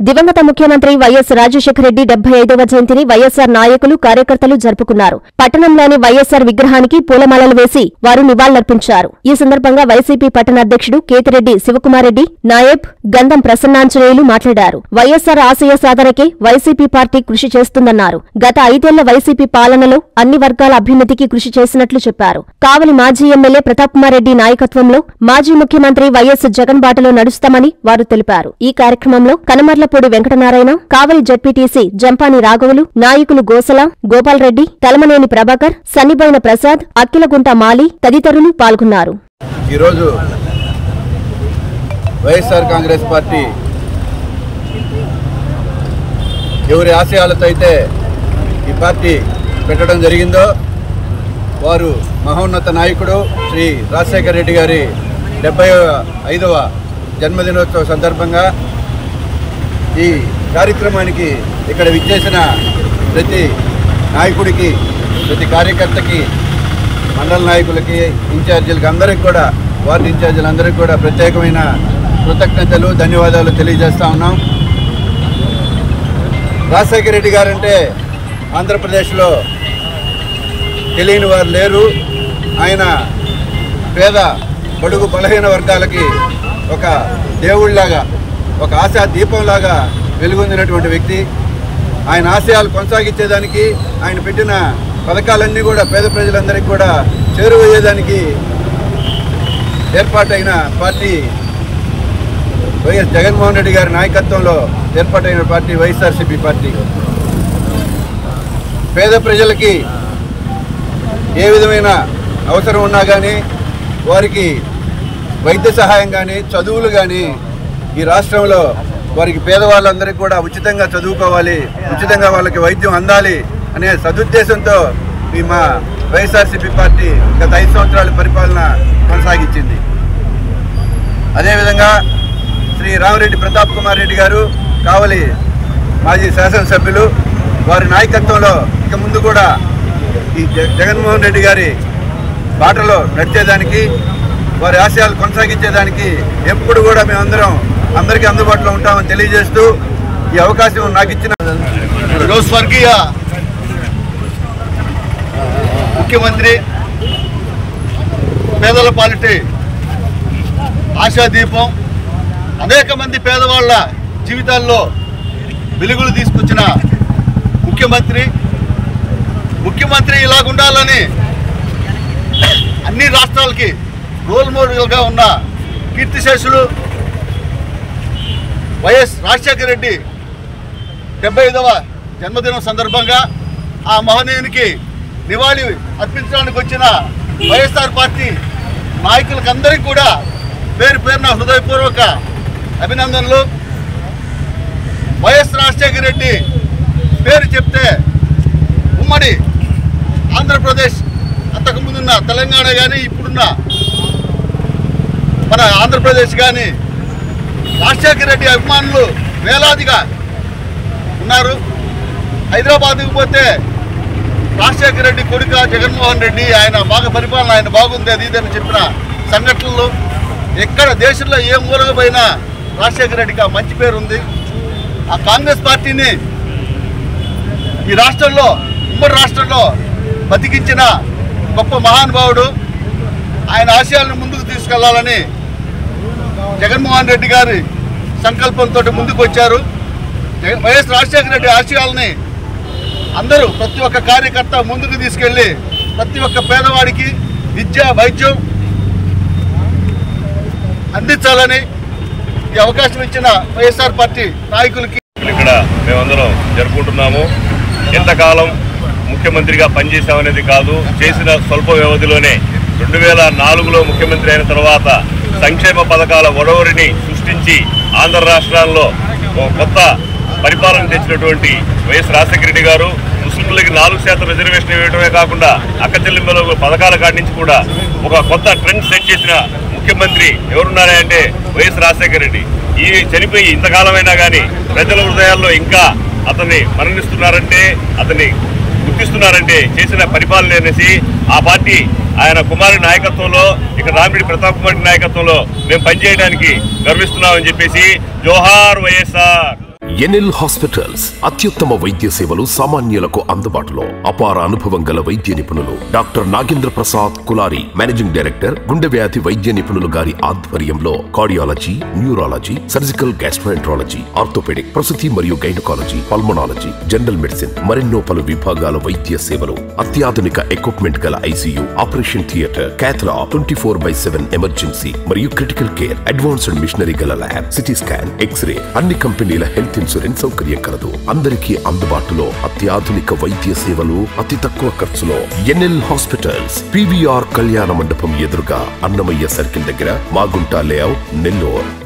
దివంగత ముఖ్యమంత్రి వైఎస్ రాజశేఖర రెడ్డి డెబ్బై ఐదవ జయంతిని వైఎస్సార్ నాయకులు కార్యకర్తలు జరుపుకున్నారు పట్టణంలోని వైఎస్సార్ విగ్రహానికి పూలమాలలు వేసి వారు నివాళులర్పించారు ఈ సందర్భంగా వైసీపీ పట్టణ అధ్యక్షుడు కేతిరెడ్డి శివకుమారెడ్డి నాయబ్ గంధం ప్రసన్నాంజనేయులు మాట్లాడారు వైఎస్సార్ ఆశయ సాధనకే వైసీపీ పార్టీ కృషి చేస్తుందన్నారు గత ఐదేళ్ల వైసీపీ పాలనలో అన్ని వర్గాల అభ్యున్నతికి కృషి చేసినట్లు చెప్పారు కావలి మాజీ ఎమ్మెల్యే ప్రతాప్ కుమార్ రెడ్డి నాయకత్వంలో మాజీ ముఖ్యమంత్రి వైఎస్ జగన్ బాటలో నడుస్తామని వారు తెలిపారు ఈ కార్యక్రమంలో కనమర్లపూడి వెంకటనారాయణ కావలి జడ్పీటీసీ జంపాని రాఘవులు నాయకులు గోసల గోపాల్ రెడ్డి తలమనేని ప్రభాకర్ సన్నిబోయిన ప్రసాద్ అక్కిలగుంట మాలి తదితరులు పాల్గొన్నారు ఈరోజు వైఎస్ఆర్ కాంగ్రెస్ పార్టీ ఎవరి ఆశయాలతో అయితే ఈ పార్టీ పెట్టడం జరిగిందో వారు మహోన్నత నాయకుడు శ్రీ రాజశేఖర రెడ్డి గారి డెబ్బై ఐదవ జన్మదినోత్సవ సందర్భంగా ఈ కార్యక్రమానికి ఇక్కడ విచ్చేసిన ప్రతి నాయకుడికి ప్రతి కార్యకర్తకి మండల నాయకులకి ఇన్ఛార్జీలకి అందరికి కూడా వార్డు ఇన్ఛార్జీలందరికీ కూడా ప్రత్యేకమైన కృతజ్ఞతలు ధన్యవాదాలు తెలియజేస్తా ఉన్నాం రాజశేఖర రెడ్డి గారంటే ఆంధ్రప్రదేశ్లో తెలియని వారు లేరు ఆయన పేద బడుగు బలహీన వర్గాలకి ఒక దేవుళ్లాగా ఒక ఆశా దీపంలాగా వెలుగొందినటువంటి వ్యక్తి ఆయన ఆశయాలు కొనసాగించేదానికి ఆయన పెట్టిన పథకాలన్నీ కూడా పేద ప్రజలందరికీ కూడా చేరువయ్యేదానికి ఏర్పాటైన పార్టీ వైఎస్ జగన్మోహన్ రెడ్డి గారి నాయకత్వంలో ఏర్పాటైన పార్టీ వైఎస్ఆర్సీపీ పార్టీ పేద ప్రజలకి ఏ విధమైన అవసరం ఉన్నా కానీ వారికి వైద్య సహాయం కానీ చదువులు కానీ ఈ రాష్ట్రంలో వారికి పేదవాళ్ళందరికీ కూడా ఉచితంగా చదువుకోవాలి ఉచితంగా వాళ్ళకి వైద్యం అందాలి అనే సదుద్దేశంతో ఈ మా వైఎస్ఆర్సీపీ పార్టీ గత ఐదు సంవత్సరాల పరిపాలన కొనసాగించింది అదేవిధంగా శ్రీ రామరెడ్డి ప్రతాప్ కుమార్ రెడ్డి గారు కావలి మాజీ శాసనసభ్యులు వారి నాయకత్వంలో ఇక ముందు కూడా ఈ జ- జగన్మోహన్ రెడ్డి గారి బాటలో నడిచేదానికి వారి ఆశయాలు కొనసాగించేదానికి ఎప్పుడు కూడా మేమందరం అందరికీ అందుబాటులో ఉంటామని తెలియజేస్తూ ఈ అవకాశం నాకు ఇచ్చిన ఈరోజు స్వర్గీయ ముఖ్యమంత్రి పేదల పాలిటీ ఆశాదీపం అనేక మంది పేదవాళ్ళ జీవితాల్లో వెలుగులు తీసుకొచ్చిన ముఖ్యమంత్రి ముఖ్యమంత్రి ఇలాగుండాలని అన్ని రాష్ట్రాలకి రోల్ మోడల్గా ఉన్న కీర్తిశేషులు వైఎస్ రాజశేఖర రెడ్డి డెబ్బై ఐదవ జన్మదినం సందర్భంగా ఆ మహనీయునికి నివాళి అర్పించడానికి వచ్చిన వైఎస్ఆర్ పార్టీ నాయకులకందరికీ కూడా పేరు పేరున హృదయపూర్వక అభినందనలు వైఎస్ రాజశేఖర రెడ్డి పేరు చెప్తే ఉమ్మడి ఆంధ్రప్రదేశ్ అంతకుముందున్న తెలంగాణ కానీ ఇప్పుడున్న మన ఆంధ్రప్రదేశ్ కానీ రాజశేఖర రెడ్డి అభిమానులు వేలాదిగా ఉన్నారు హైదరాబాద్కి పోతే రాజశేఖర రెడ్డి కొడుక జగన్మోహన్ రెడ్డి ఆయన బాగా పరిపాలన ఆయన బాగుంది అది ఇది అని చెప్పిన సంఘటనలు ఎక్కడ దేశంలో ఏ మూలక పోయినా రాజశేఖర రెడ్డికి ఆ మంచి పేరు ఉంది ఆ కాంగ్రెస్ పార్టీని ఈ రాష్ట్రంలో ఉమ్మడి రాష్ట్రంలో బతికించిన గొప్ప మహానుభావుడు ఆయన ఆశయాలను ముందుకు తీసుకెళ్లాలని జగన్మోహన్ రెడ్డి గారి సంకల్పంతో ముందుకు వచ్చారు జగన్- వైఎస్ రాజశేఖర రెడ్డి ఆశయాల్ని అందరూ ప్రతి ఒక్క కార్యకర్త ముందుకు తీసుకెళ్ళి ప్రతి ఒక్క పేదవాడికి విద్య వైద్యం అందించాలని ఈ అవకాశం ఇచ్చిన వైఎస్ఆర్ పార్టీ నాయకులకి ఇక్కడ మేమందరం జరుపుకుంటున్నాము ఎంతకాలం ముఖ్యమంత్రిగా పనిచేశామనేది కాదు చేసిన స్వల్ప వ్యవధిలోనే రెండు వేల నాలుగులో ముఖ్యమంత్రి అయిన తర్వాత సంక్షేమ పథకాల ఒడవరిని సృష్టించి ఆంధ్ర రాష్ట్రాల్లో ఓ కొత్త పరిపాలన తెచ్చినటువంటి వైఎస్ రాజశేఖర రెడ్డి గారు ముస్లింలకి నాలుగు శాతం రిజర్వేషన్ ఇవ్వడమే కాకుండా అక్క చెల్లింపుల పథకాల కాడి నుంచి కూడా ఒక కొత్త ట్రెండ్ సెట్ చేసిన ముఖ్యమంత్రి ఎవరున్నారే అంటే వైఎస్ రాజశేఖర రెడ్డి ఈ చనిపోయి ఇంతకాలమైనా కానీ ప్రజల హృదయాల్లో ఇంకా అతన్ని మరణిస్తున్నారంటే అతన్ని గుర్తిస్తున్నారంటే చేసిన పరిపాలన అనేసి ఆ పార్టీ ఆయన కుమారి నాయకత్వంలో ఇక్కడ రామిడి ప్రతాప్ కుమార్ నాయకత్వంలో మేము పనిచేయడానికి గర్విస్తున్నామని చెప్పేసి జోహార్ వైఎస్ఆర్ ఎన్ఎల్ హాస్పిటల్స్ అత్యుత్తమ వైద్య సేవలు సామాన్యులకు అందుబాటులో అపార అనుభవం గల వైద్య నిపుణులు doctor Nagendra Prasad Kulari managing director గుండె వ్యాధి వైద్య నిపుణులు గారి ఆధ్వర్యంలో cardiology neurology surgical gastroenterology orthopaedic ప్రసూతి మరియు గైనకాలజీ పల్మనాలజీ జనరల్ మెడిసిన్ మరెన్నో పలు విభాగాల వైద్య సేవలు అత్యాధునిక ఎక్విప్మెంట్ గల ICU operation theatre cath lab twenty four by seven emergency మరియు క్రిటికల్ కేర్ అడ్వాన్స్డ్ మిషనరీ గల ల్యాబ్ సిటీ స్కాన్ ఎక్స్రే అన్ని కంపెనీల హెల్త్ ఇన్సూరెన్స్ సౌకర్యం కలదు అందరికీ అందుబాటులో అత్యాధునిక వైద్య సేవలు అతి తక్కువ ఖర్చులో ఎన్ఎల్ హాస్పిటల్స్ పివిఆర్ కళ్యాణ మండపం ఎదురుగా అన్నమయ్య సర్కిల్ దగ్గర మాగుంట లేఅవుట్ నెల్లూరు